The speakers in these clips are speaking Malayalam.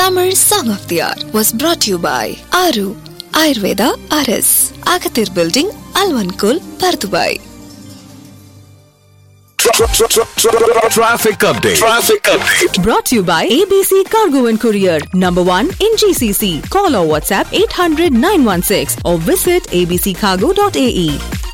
Tamil Song of the Hour was brought to you by Aru Ayurveda RS, Agathir Building, Alvankul, Pardubai. Traffic update. Traffic update. Brought to you by ABC Cargo and Courier, number one in GCC. Call or WhatsApp 800 916 or visit abccargo.ae.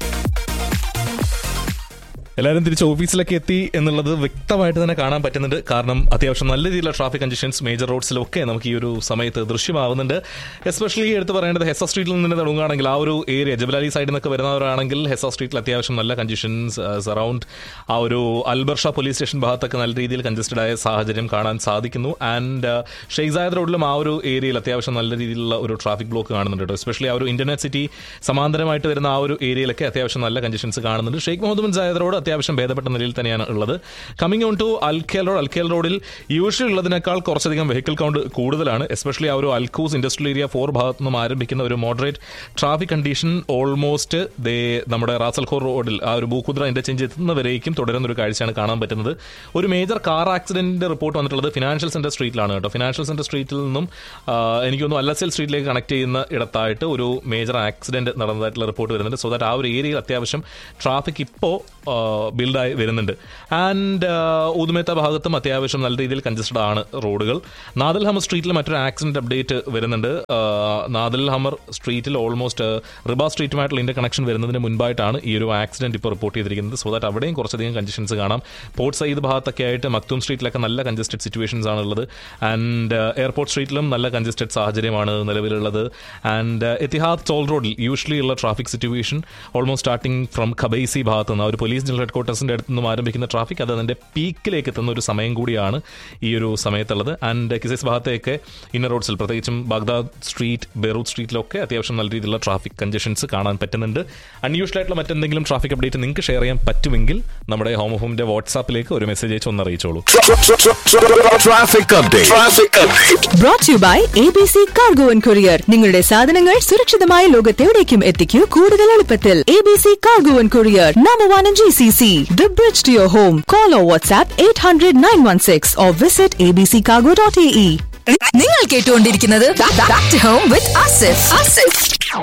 എല്ലാവരും തിരിച്ച് ഓഫീസിലൊക്കെ എത്തി എന്നുള്ളത് വ്യക്തമായിട്ട് തന്നെ കാണാൻ പറ്റുന്നുണ്ട് കാരണം അത്യാവശ്യം നല്ല രീതിയിലുള്ള ട്രാഫിക് കണ്ടീഷൻസ് മേജർ റോഡ്സിലൊക്കെ നമുക്ക് ഈ ഒരു സമയത്ത് ദൃശ്യമാവുന്നുണ്ട് എസ്പെഷ്യലി എടുത്ത് പറയേണ്ടത് ഹെസ സ്ട്രീറ്റിൽ നിന്ന് തുടങ്ങുകയാണെങ്കിൽ ആ ഒരു ഏരിയ ജബലാലി സൈഡിൽ നിന്നൊക്കെ വരുന്നവരാണെങ്കിൽ ഹെസ സ്ട്രീറ്റിൽ അത്യാവശ്യം നല്ല കണ്ടീഷൻസ് സറൗണ്ട് ആ ഒരു അൽബർഷ പോലീസ് സ്റ്റേഷൻ ഭാഗത്തൊക്കെ നല്ല രീതിയിൽ കൺജസ്റ്റഡ് ആയ സാഹചര്യം കാണാൻ സാധിക്കുന്നു ആൻഡ് ഷെയ്സായത് റോഡിലും ആ ഒരു ഏരിയയിൽ അത്യാവശ്യം നല്ല രീതിയിലുള്ള ഒരു ട്രാഫിക് ബ്ലോക്ക് കാണുന്നുണ്ട് കേട്ടോ എസ്പെഷ്യലി ആ ഒരു ഇന്റർനെറ്റ് സിറ്റി സമാന്തരമായിട്ട് വരുന്ന ആ ഒരു ഏരിയയിലൊക്കെ അത്യാവശ്യം നല്ല കണ്ടീഷൻസ് കാണുന്നുണ്ട് Sheikh Mohammed bin Zayed road അത്യാവശ്യം ഭേദപ്പെട്ട നിലയിൽ തന്നെയാണ് ഉള്ളത് coming on to Al Khail road Al Khail റോഡിൽ യൂഷ്വലി ഉള്ളതിനേക്കാൾ കുറച്ചധികം വെഹിക്കിൾ കൗണ്ട് കൂടുതലാണ് എസ്പെഷ്യലി ആ ഒരു അൽക്കൂസ് ഇൻഡസ്ട്രിയൽ ഏരിയ ഫോർ ഭാഗത്തു നിന്നും ആരംഭിക്കുന്ന ഒരു മോഡറേറ്റ് ട്രാഫിക് കണ്ടീഷൻ ഓൾമോസ്റ്റ് ദേ നമ്മുടെ റാസൽഖോർ റോഡിൽ ആ ഒരു ഭൂക്കുദ്ര ഇന്റർചേഞ്ച് എത്തുന്നവരേക്കും തുടരുന്ന ഒരു കാഴ്ചയാണ് കാണാൻ പറ്റുന്നത് ഒരു മേജർ കാർ ആക്സിഡന്റ് റിപ്പോർട്ട് വന്നിട്ടുള്ളത് ഫിനാൻഷ്യൽ സെന്റർ സ്ട്രീറ്റിലാണ് കേട്ടോ ഫിനാൻഷ്യൽ സെന്റർ സ്ട്രീറ്റിൽ നിന്നും ആ, എനിക്ക് തോന്നുന്നു അല്ലസൽ സ്ട്രീറ്റിലേക്ക് കണക്ട് ചെയ്യുന്ന ഇടത്തായിട്ട് ഒരു മേജർ ആക്സിഡന്റ് നടന്നതായിട്ടുള്ള റിപ്പോർട്ട് വരുന്നുണ്ട് സോ ദാറ്റ് ആ ഒരു ഏരിയയിൽ അത്യാവശ്യം ട്രാഫിക് ഇപ്പോൾ ബിൽഡായി വരുന്നുണ്ട് ആൻഡ് ഊതുമേത്ത ഭാഗത്തും അത്യാവശ്യം നല്ല രീതിയിൽ കൺജസ്റ്റഡ് ആണ് റോഡുകൾ നാദൽ ഹമർ സ്ട്രീറ്റിൽ മറ്റൊരു ആക്സിഡന്റ് അപ്ഡേറ്റ് വരുന്നുണ്ട് ആ, നാദൽ ഹമർ സ്ട്രീറ്റിൽ ഓൾമോസ്റ്റ് റിബ സ്ട്രീറ്റുമായിട്ടുള്ള ഇന്റർ കണക്ഷൻ വരുന്നതിന് മുൻപായിട്ടാണ് ഈ ഒരു ആക്സിഡന്റ് ഇപ്പോൾ റിപ്പോർട്ട് ചെയ്തിരിക്കുന്നത് സോ ദാറ്റ് അവിടെയും കുറച്ചധികം കൺജഷൻസ് കാണാം പോർട്ട് സൈഡ് ഭാഗത്തൊക്കെ ആയിട്ട് മക്തൂം സ്ട്രീറ്റിലൊക്കെ നല്ല കൺജസ്റ്റഡ് സിറ്റുവേഷൻസ് ആണ് ഉള്ളത് ആൻഡ് എയർപോർട്ട് സ്ട്രീറ്റിലും നല്ല കൺജസ്റ്റഡ് സാഹചര്യമാണ് നിലവിലുള്ളത് ആൻഡ് എത്തിഹാദ് ടോൾ റോഡിൽ യൂഷ്വലി ഉള്ള traffic situation almost starting from Khabaisi ഭാഗത്ത് നിന്ന് ആ ഒരു പോലീസ് ജനറൽ ഹെഡ് ക്വാർട്ടേഴ്സിന്റെ അടുത്ത് നിന്നും ആരംഭിക്കുന്ന ട്രാഫിക് അത് അതിന്റെ പീക്കിലേക്ക് എത്തുന്ന ഒരു സമയം കൂടിയാണ് ഈ ഒരു സമയത്തുള്ളത് ആൻഡ് കിസൈസ് ഭാഗത്തേക്ക് ഇന്നർ റോഡ്സിൽ പ്രത്യേകിച്ചും ബാഗ്ദാദ് സ്ട്രീറ്റ് ബെറൂത്ത് സ്ട്രീറ്റിലൊക്കെ അത്യാവശ്യം നല്ല രീതിയിലുള്ള ട്രാഫിക് കൺജഷൻസ് കാണാൻ പറ്റുന്നുണ്ട് അൺയൂഷ്വൽ ആയിട്ടുള്ള മറ്റെന്തെങ്കിലും ട്രാഫിക് അപ്ഡേറ്റ് നിങ്ങൾക്ക് ഷെയർ ചെയ്യാൻ പറ്റുമെങ്കിൽ നമ്മുടെ ഹോം ഹോമിന്റെ വാട്സാപ്പിലേക്ക് ഒരു മെസ്സേജ് അയച്ച് ഒന്ന് അറിയിച്ചോളൂ Traffic update. Traffic update. Brought to you by ABC Cargo and Courier. നിങ്ങളുടെ സാധനങ്ങൾ സുരക്ഷിതമായ ലോകത്തെവിടേക്കും എത്തിക്കൂ കൂടുതൽ എളുപ്പത്തിൽ ABC Cargo and Courier, number one in GCC. The bridge to your home. Call or WhatsApp 800 916 or visit abccargo.ae. നിങ്ങൾ കേട്ടുകൊണ്ടിരിക്കുന്നത് Back to Home with Asif. Asif.